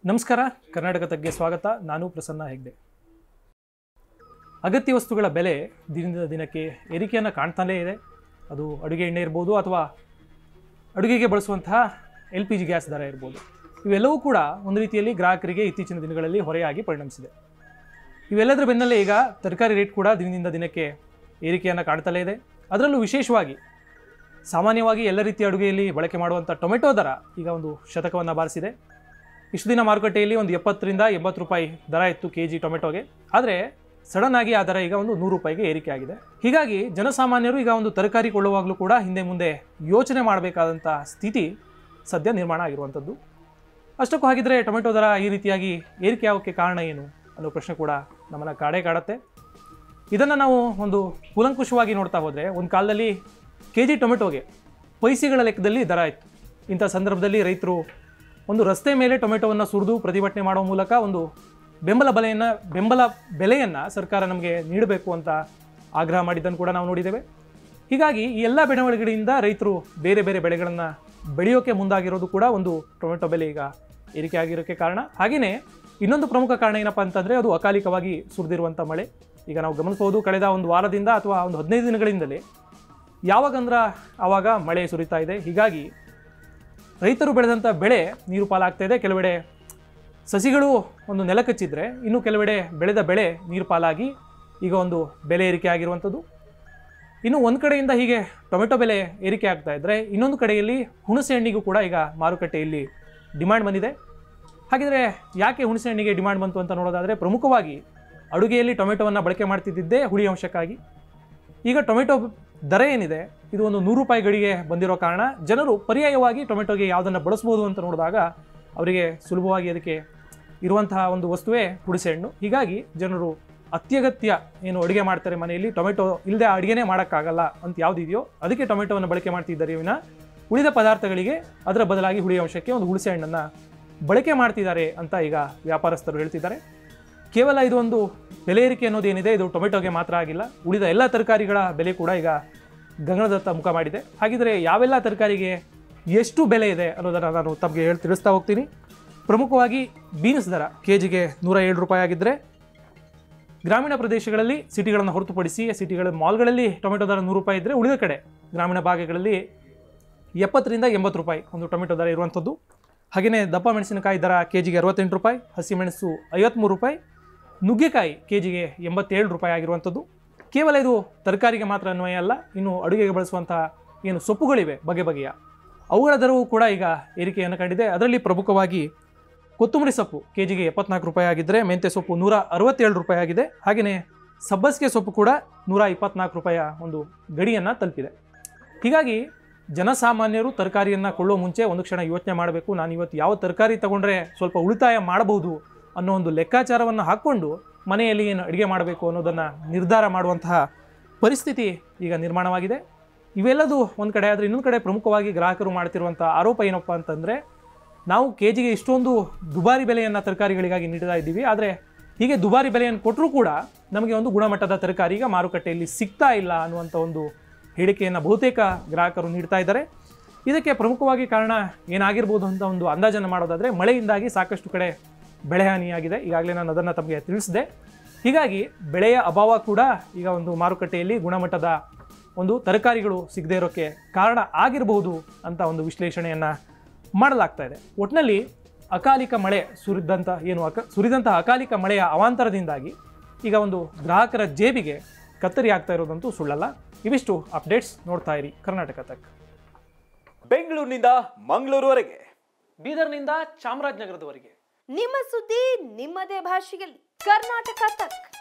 ನಮಸ್ಕಾರ ಕರ್ನಾಟಕ ತಗ್ಗೆ ಸ್ವಾಗತ ನಾನು ಪ್ರಸನ್ನ ಹೆಗ್ಡೆ ಅಗತ್ಯ ವಸ್ತುಗಳ ಬೆಲೆ ದಿನದಿಂದ ದಿನಕ್ಕೆ ಏರಿಕೆಯನ್ನು ಕಾಣ್ತಾನೇ ಇದೆ ಅದು ಅಡುಗೆ ಎಣ್ಣೆ ಇರ್ಬೋದು ಅಥವಾ ಅಡುಗೆಗೆ ಬಳಸುವಂತಹ ಎಲ್ ಪಿ ಜಿ ಗ್ಯಾಸ್ ದರ ಇರ್ಬೋದು ಇವೆಲ್ಲವೂ ಕೂಡ ಒಂದು ರೀತಿಯಲ್ಲಿ ಗ್ರಾಹಕರಿಗೆ ಇತ್ತೀಚಿನ ದಿನಗಳಲ್ಲಿ ಹೊರೆಯಾಗಿ ಪರಿಣಮಿಸಿದೆ ಇವೆಲ್ಲದರ ಬೆನ್ನಲ್ಲೇ ಈಗ ತರಕಾರಿ ರೇಟ್ ಕೂಡ ದಿನದಿಂದ ದಿನಕ್ಕೆ ಏರಿಕೆಯನ್ನು ಕಾಣ್ತಲೇ ಇದೆ ಅದರಲ್ಲೂ ವಿಶೇಷವಾಗಿ ಸಾಮಾನ್ಯವಾಗಿ ಎಲ್ಲ ರೀತಿಯ ಅಡುಗೆಯಲ್ಲಿ ಬಳಕೆ ಮಾಡುವಂಥ ಟೊಮೆಟೊ ದರ ಈಗ ಒಂದು ಶತಕವನ್ನು ಬಾರಿಸಿದೆ ಇಷ್ಟು ದಿನ ಮಾರುಕಟ್ಟೆಯಲ್ಲಿ ಒಂದು ಎಪ್ಪತ್ತರಿಂದ ಎಂಬತ್ತು ರೂಪಾಯಿ ದರ ಇತ್ತು ಕೆ ಜಿ ಟೊಮೆಟೊಗೆ ಆದರೆ ಸಡನ್ ಆಗಿ ಆ ದರ ಈಗ ಒಂದು ನೂರು ರೂಪಾಯಿಗೆ ಏರಿಕೆ ಆಗಿದೆ ಹೀಗಾಗಿ ಜನಸಾಮಾನ್ಯರು ಈಗ ಒಂದು ತರಕಾರಿ ಕೊಳ್ಳುವಾಗಲೂ ಕೂಡ ಹಿಂದೆ ಮುಂದೆ ಯೋಚನೆ ಮಾಡಬೇಕಾದಂಥ ಸ್ಥಿತಿ ಸದ್ಯ ನಿರ್ಮಾಣ ಆಗಿರುವಂಥದ್ದು ಅಷ್ಟಕ್ಕೂ ಹಾಗಿದ್ರೆ ಟೊಮೆಟೊ ದರ ಈ ರೀತಿಯಾಗಿ ಏರಿಕೆ ಆಗೋಕ್ಕೆ ಕಾರಣ ಏನು ಅನ್ನೋ ಪ್ರಶ್ನೆ ಕೂಡ ನಮ್ಮನ್ನು ಕಾಡೇ ಕಾಡತ್ತೆ ಇದನ್ನು ನಾವು ಒಂದು ಕೂಲಂಕುಷವಾಗಿ ನೋಡ್ತಾ ಹೋದರೆ ಒಂದು ಕಾಲದಲ್ಲಿ ಕೆ ಜಿ ಟೊಮೆಟೊಗೆ ಪೈಸೆಗಳ ಲೆಕ್ಕದಲ್ಲಿ ದರ ಇತ್ತು ಇಂಥ ಸಂದರ್ಭದಲ್ಲಿ ರೈತರು ಒಂದು ರಸ್ತೆ ಮೇಲೆ ಟೊಮೆಟೊವನ್ನು ಸುರಿದು ಪ್ರತಿಭಟನೆ ಮಾಡುವ ಮೂಲಕ ಒಂದು ಬೆಂಬಲ ಬೆಲೆಯನ್ನು ಬೆಂಬಲ ಬೆಲೆಯನ್ನು ಸರ್ಕಾರ ನಮಗೆ ನೀಡಬೇಕು ಅಂತ ಆಗ್ರಹ ಮಾಡಿದ್ದನ್ನು ಕೂಡ ನಾವು ನೋಡಿದ್ದೇವೆ ಹೀಗಾಗಿ ಈ ಎಲ್ಲ ಬೆಳವಣಿಗೆಗಳಿಂದ ರೈತರು ಬೇರೆ ಬೇರೆ ಬೆಳೆಗಳನ್ನು ಬೆಳೆಯೋಕೆ ಮುಂದಾಗಿರೋದು ಕೂಡ ಒಂದು ಟೊಮೆಟೊ ಬೆಲೆ ಈಗ ಏರಿಕೆ ಆಗಿರೋಕ್ಕೆ ಕಾರಣ ಹಾಗೆಯೇ ಇನ್ನೊಂದು ಪ್ರಮುಖ ಕಾರಣ ಏನಪ್ಪ ಅಂತಂದರೆ ಅದು ಅಕಾಲಿಕವಾಗಿ ಸುರಿದಿರುವಂಥ ಮಳೆ ಈಗ ನಾವು ಗಮನಿಸ್ಬೋದು ಕಳೆದ ಒಂದು ವಾರದಿಂದ ಅಥವಾ ಒಂದು ಹದಿನೈದು ದಿನಗಳಿಂದಲೇ ಯಾವಾಗಂದ್ರೆ ಆವಾಗ ಮಳೆ ಸುರಿತಾ ಇದೆ ಹೀಗಾಗಿ ರೈತರು ಬೆಳೆದಂಥ ಬೆಳೆ ನೀರು ಪಾಲಾಗ್ತಾ ಇದೆ ಕೆಲವೆಡೆ ಸಸಿಗಳು ಒಂದು ನೆಲ ಕಚ್ಚಿದ್ರೆ ಇನ್ನು ಕೆಲವೆಡೆ ಬೆಳೆದ ಬೆಳೆ ನೀರು ಪಾಲಾಗಿ ಈಗ ಒಂದು ಬೆಲೆ ಏರಿಕೆ ಆಗಿರುವಂಥದ್ದು ಇನ್ನು ಒಂದು ಕಡೆಯಿಂದ ಹೀಗೆ ಟೊಮೆಟೊ ಬೆಲೆ ಏರಿಕೆ ಆಗ್ತಾ ಇದ್ದರೆ ಇನ್ನೊಂದು ಕಡೆಯಲ್ಲಿ ಹುಣಸೆ ಹಣ್ಣಿಗೂ ಕೂಡ ಈಗ ಮಾರುಕಟ್ಟೆಯಲ್ಲಿ ಡಿಮ್ಯಾಂಡ್ ಬಂದಿದೆ ಹಾಗಿದ್ರೆ ಯಾಕೆ ಹುಣಸೆ ಹಣ್ಣಿಗೆ ಡಿಮ್ಯಾಂಡ್ ಬಂತು ಅಂತ ನೋಡೋದಾದರೆ ಪ್ರಮುಖವಾಗಿ ಅಡುಗೆಯಲ್ಲಿ ಟೊಮೆಟೊವನ್ನು ಬಳಕೆ ಮಾಡ್ತಿದ್ದಿದ್ದೇ ಹುಳಿ ಅಂಶಕ್ಕಾಗಿ ಈಗ ಟೊಮೆಟೊ ದರ ಏನಿದೆ ಇದು ಒಂದು ನೂರು ರೂಪಾಯಿ ಗಡಿಗೆ ಬಂದಿರೋ ಕಾರಣ ಜನರು ಪರ್ಯಾಯವಾಗಿ ಟೊಮೆಟೊಗೆ ಯಾವುದನ್ನು ಬಳಸ್ಬೋದು ಅಂತ ನೋಡಿದಾಗ ಅವರಿಗೆ ಸುಲಭವಾಗಿ ಅದಕ್ಕೆ ಇರುವಂತಹ ಒಂದು ವಸ್ತುವೇ ಹುಣಸೆ ಹಣ್ಣು ಹೀಗಾಗಿ ಜನರು ಅತ್ಯಗತ್ಯ ಏನು ಅಡುಗೆ ಮಾಡ್ತಾರೆ ಮನೆಯಲ್ಲಿ ಟೊಮೆಟೊ ಇಲ್ಲದೆ ಅಡುಗೆನೇ ಮಾಡೋಕ್ಕಾಗಲ್ಲ ಅಂತ ಯಾವುದಿದೆಯೋ ಅದಕ್ಕೆ ಟೊಮೆಟೊವನ್ನು ಬಳಕೆ ಮಾಡ್ತಿದ್ದಾರೆ ವಿನ ಉಳಿದ ಪದಾರ್ಥಗಳಿಗೆ ಅದರ ಬದಲಾಗಿ ಹುಳಿ ಅಂಶಕ್ಕೆ ಒಂದು ಹುಣಸೆ ಹಣ್ಣನ್ನು ಬಳಕೆ ಮಾಡ್ತಿದ್ದಾರೆ ಅಂತ ಈಗ ವ್ಯಾಪಾರಸ್ಥರು ಹೇಳ್ತಿದ್ದಾರೆ ಕೇವಲ ಇದು ಒಂದು ಬೆಲೆ ಏರಿಕೆ ಅನ್ನೋದೇನಿದೆ ಇದು ಟೊಮೆಟೊಗೆ ಮಾತ್ರ ಆಗಿಲ್ಲ ಉಳಿದ ಎಲ್ಲ ತರಕಾರಿಗಳ ಬೆಲೆ ಕೂಡ ಈಗ ಗಗನದತ್ತ ಮುಖ ಮಾಡಿದೆ ಹಾಗಿದ್ರೆ ಯಾವೆಲ್ಲ ತರಕಾರಿಗೆ ಎಷ್ಟು ಬೆಲೆ ಇದೆ ಅನ್ನೋದನ್ನು ನಾನು ತಮಗೆ ಹೇಳಿ ತಿಳಿಸ್ತಾ ಹೋಗ್ತೀನಿ ಪ್ರಮುಖವಾಗಿ ಬೀನ್ಸ್ ದರ ಕೆ ಜಿಗೆ ನೂರ ಏಳು ರೂಪಾಯಿ ಆಗಿದ್ದರೆ ಗ್ರಾಮೀಣ ಪ್ರದೇಶಗಳಲ್ಲಿ ಸಿಟಿಗಳನ್ನು ಹೊರತುಪಡಿಸಿ ಸಿಟಿಗಳ ಮಾಲ್ಗಳಲ್ಲಿ ಟೊಮೆಟೊ ದರ ನೂರು ರೂಪಾಯಿ ಇದ್ದರೆ ಉಳಿದ ಕಡೆ ಗ್ರಾಮೀಣ ಭಾಗಗಳಲ್ಲಿ ಎಪ್ಪತ್ತರಿಂದ ಎಂಬತ್ತು ರೂಪಾಯಿ ಒಂದು ಟೊಮೆಟೊ ದರ ಇರುವಂಥದ್ದು ಹಾಗೆಯೇ ದಪ್ಪ ಮೆಣಸಿನಕಾಯಿ ದರ ಕೆ ಜಿಗೆ ಅರವತ್ತೆಂಟು ರೂಪಾಯಿ ಹಸಿಮೆಣಸು ಐವತ್ತ್ಮೂರು ರೂಪಾಯಿ ನುಗ್ಗೆಕಾಯಿ ಕೆ ಜಿಗೆ ಎಂಬತ್ತೇಳು ರೂಪಾಯಿ ಆಗಿರುವಂಥದ್ದು ಕೇವಲ ಇದು ತರಕಾರಿಗೆ ಮಾತ್ರ ಅನ್ವಯ ಅಲ್ಲ ಇನ್ನು ಅಡುಗೆಗೆ ಬಳಸುವಂತಹ ಏನು ಸೊಪ್ಪುಗಳಿವೆ ಬಗೆ ಬಗೆಯ ಅವುಗಳ ದರವೂ ಕೂಡ ಈಗ ಏರಿಕೆಯನ್ನು ಕಂಡಿದೆ ಅದರಲ್ಲಿ ಪ್ರಮುಖವಾಗಿ ಕೊತ್ತಂಬರಿ ಸೊಪ್ಪು ಕೆ ಜಿಗೆ ಎಪ್ಪತ್ನಾಲ್ಕು ರೂಪಾಯಿ ಆಗಿದ್ದರೆ ಮೆಂತ್ಯ ಸೊಪ್ಪು ನೂರ ಅರವತ್ತೇಳು ರೂಪಾಯಿ ಆಗಿದೆ ಹಾಗೆಯೇ ಸಬ್ಬಸಿಗೆ ಸೊಪ್ಪು ಕೂಡ ನೂರ ಇಪ್ಪತ್ನಾಲ್ಕು ರೂಪಾಯಿಯ ಒಂದು ಗಡಿಯನ್ನು ತಲುಪಿದೆ ಹೀಗಾಗಿ ಜನಸಾಮಾನ್ಯರು ತರಕಾರಿಯನ್ನು ಕೊಳ್ಳೋ ಮುಂಚೆ ಒಂದು ಕ್ಷಣ ಯೋಚನೆ ಮಾಡಬೇಕು ನಾನು ಇವತ್ತು ಯಾವ ತರಕಾರಿ ತಗೊಂಡ್ರೆ ಸ್ವಲ್ಪ ಉಳಿತಾಯ ಮಾಡಬಹುದು ಅನ್ನೋ ಒಂದು ಲೆಕ್ಕಾಚಾರವನ್ನು ಹಾಕ್ಕೊಂಡು ಮನೆಯಲ್ಲಿ ಏನು ಅಡುಗೆ ಮಾಡಬೇಕು ಅನ್ನೋದನ್ನು ನಿರ್ಧಾರ ಮಾಡುವಂತಹ ಪರಿಸ್ಥಿತಿ ಈಗ ನಿರ್ಮಾಣವಾಗಿದೆ ಇವೆಲ್ಲದು ಒಂದು ಕಡೆ ಆದರೆ ಇನ್ನೊಂದು ಕಡೆ ಪ್ರಮುಖವಾಗಿ ಗ್ರಾಹಕರು ಮಾಡ್ತಿರುವಂಥ ಆರೋಪ ಏನಪ್ಪ ಅಂತಂದರೆ ನಾವು ಕೆ ಜಿಗೆ ಇಷ್ಟೊಂದು ದುಬಾರಿ ಬೆಲೆಯನ್ನು ತರಕಾರಿಗಳಿಗಾಗಿ ನೀಡ್ತಾ ಇದ್ದೀವಿ ಆದರೆ ಹೀಗೆ ದುಬಾರಿ ಬೆಲೆಯನ್ನು ಕೊಟ್ಟರೂ ಕೂಡ ನಮಗೆ ಒಂದು ಗುಣಮಟ್ಟದ ತರಕಾರಿ ಈಗ ಮಾರುಕಟ್ಟೆಯಲ್ಲಿ ಸಿಗ್ತಾ ಇಲ್ಲ ಅನ್ನುವಂಥ ಒಂದು ಹೇಳಿಕೆಯನ್ನು ಬಹುತೇಕ ಗ್ರಾಹಕರು ನೀಡ್ತಾ ಇದ್ದಾರೆ ಇದಕ್ಕೆ ಪ್ರಮುಖವಾಗಿ ಕಾರಣ ಏನಾಗಿರ್ಬೋದು ಅಂತ ಒಂದು ಅಂದಾಜನ್ನು ಮಾಡೋದಾದರೆ ಮಳೆಯಿಂದಾಗಿ ಸಾಕಷ್ಟು ಕಡೆ ಬೆಳೆ ಹಾನಿಯಾಗಿದೆ ಈಗಾಗಲೇ ನಾನು ಅದನ್ನು ತಮಗೆ ತಿಳಿಸಿದೆ ಹೀಗಾಗಿ ಬೆಳೆಯ ಅಭಾವ ಕೂಡ ಈಗ ಒಂದು ಮಾರುಕಟ್ಟೆಯಲ್ಲಿ ಗುಣಮಟ್ಟದ ಒಂದು ತರಕಾರಿಗಳು ಸಿಗದೇ ಇರೋಕ್ಕೆ ಕಾರಣ ಆಗಿರಬಹುದು ಅಂತ ಒಂದು ವಿಶ್ಲೇಷಣೆಯನ್ನು ಮಾಡಲಾಗ್ತಾ ಇದೆ ಒಟ್ಟಿನಲ್ಲಿ ಅಕಾಲಿಕ ಮಳೆ ಸುರಿದಂಥ ಏನು ಅಕ ಸುರಿದಂತಹ ಅಕಾಲಿಕ ಮಳೆಯ ಅವಾಂತರದಿಂದಾಗಿ ಈಗ ಒಂದು ಗ್ರಾಹಕರ ಜೇಬಿಗೆ ಕತ್ತರಿ ಆಗ್ತಾ ಇರೋದಂತೂ ಸುಳ್ಳಲ್ಲ ಇವಿಷ್ಟು ಅಪ್ಡೇಟ್ಸ್ ನೋಡ್ತಾ ಇರಿ ಕರ್ನಾಟಕ ತಕ್ ಬೆಂಗಳೂರಿನಿಂದ ಮಂಗಳೂರುವರೆಗೆ ಬೀದರ್ನಿಂದ ಚಾಮರಾಜನಗರದವರೆಗೆ ನಿಮ್ಮ ಸುದ್ದಿ ನಿಮ್ಮದೇ ಭಾಷೆಯಲ್ಲಿ ಕರ್ನಾಟಕ ತಕ್